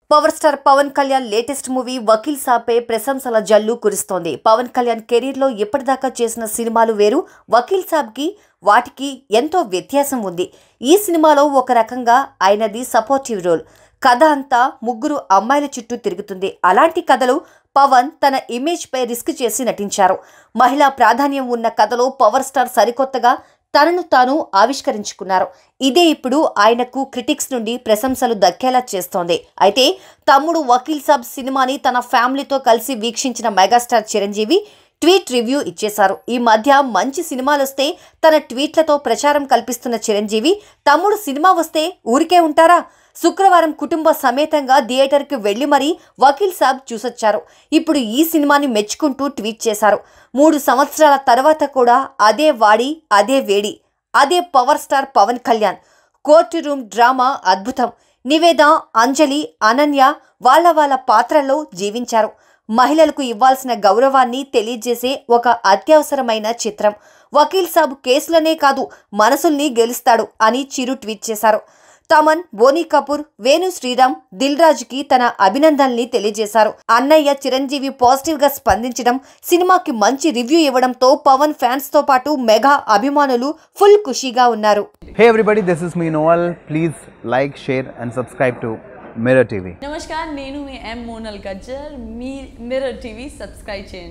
Power star Pawan Kalyan latest movie Vakeel సాబ్పై ప్రశంసల జల్లు కురుస్తోంది పవన్ కళ్యాణ్ కెరీర్లో ఇప్పటిదాకా చేసిన సినిమాలు వేరు వకీల్ సాబ్కి వాటికి ఎంతో వ్యత్యాసం ఉంది ఈ సినిమాలో ఒక రకంగా ఆయనది సపోర్టివ్ రోల్ కథ అంతా ముగ్గురు అమ్మాయిల చుట్టూ తిరుగుతుంది అలాంటి కథలు పవన్ తన ఇమేజ్పై రిస్క్ చేసి నటించారు మహిళా ప్రాధాన్యం ఉన్న కథలో పవర్ స్టార్ సరికొత్తగా తనను తాను ఆవిష్కరించుకున్నారు ఇదే ఇప్పుడు ఆయనకు క్రిటిక్స్ నుండి ప్రశంసలు దక్కేలా చేస్తోంది అయితే తమ్ముడు వకీల్ సాబ్ సినిమాని తన ఫ్యామిలీతో కలిసి వీక్షించిన మెగాస్టార్ చిరంజీవి ట్వీట్ రివ్యూ ఇచ్చేశారు ఈ మధ్య మంచి సినిమాలు వస్తే తన ట్వీట్లతో ప్రచారం కల్పిస్తున్న చిరంజీవి తమ్ముడు సినిమా వస్తే ఊరికే ఉంటారా శుక్రవారం కుటుంబ సమేతంగా థియేటర్కి వెళ్లి మరీ వకీల్ సాబ్ చూసొచ్చారు ఇప్పుడు ఈ సినిమాని మెచ్చుకుంటూ ట్వీట్ చేశారు మూడు సంవత్సరాల తర్వాత కూడా అదే వాడి అదే వేడి అదే power star Pawan Kalyan court room drama అద్భుతం నివేద అంజలి అనన్య వాళ్ళ వాళ్ళ పాత్రల్లో జీవించారు మహిళలకు ఇవ్వాల్సిన గౌరవాన్ని తెలియజేసే ఒక అత్యవసరమైన చిత్రం వకీల్ సాబ్ కేసులనే కాదు మనసుల్ని గెలుస్తాడు అని చిరు ట్వీట్ చేశారు తమన్ బోనీ కపూర్ వేణు శ్రీరామ్ దిల్ రాజుకి తన అభినందనల్ని తెలియజేశారు అన్నయ్య చిరంజీవి పాజిటివ్ గా స్పందించడం సినిమాకి మంచి రివ్యూ ఇవ్వడంతో పవన్ ఫ్యాన్స్ తో పాటు మెగా అభిమానులు ఫుల్ ఖుషీగా ఉన్నారు Hey everybody, this is me Noel. Please like, share, and subscribe to Mirror TV. నమస్కార్ నేను మీ ఎం మోనల్ గజ్జర్ మీ మిర్రర్ టీవీ సబ్స్క్రైబ్ చేయండి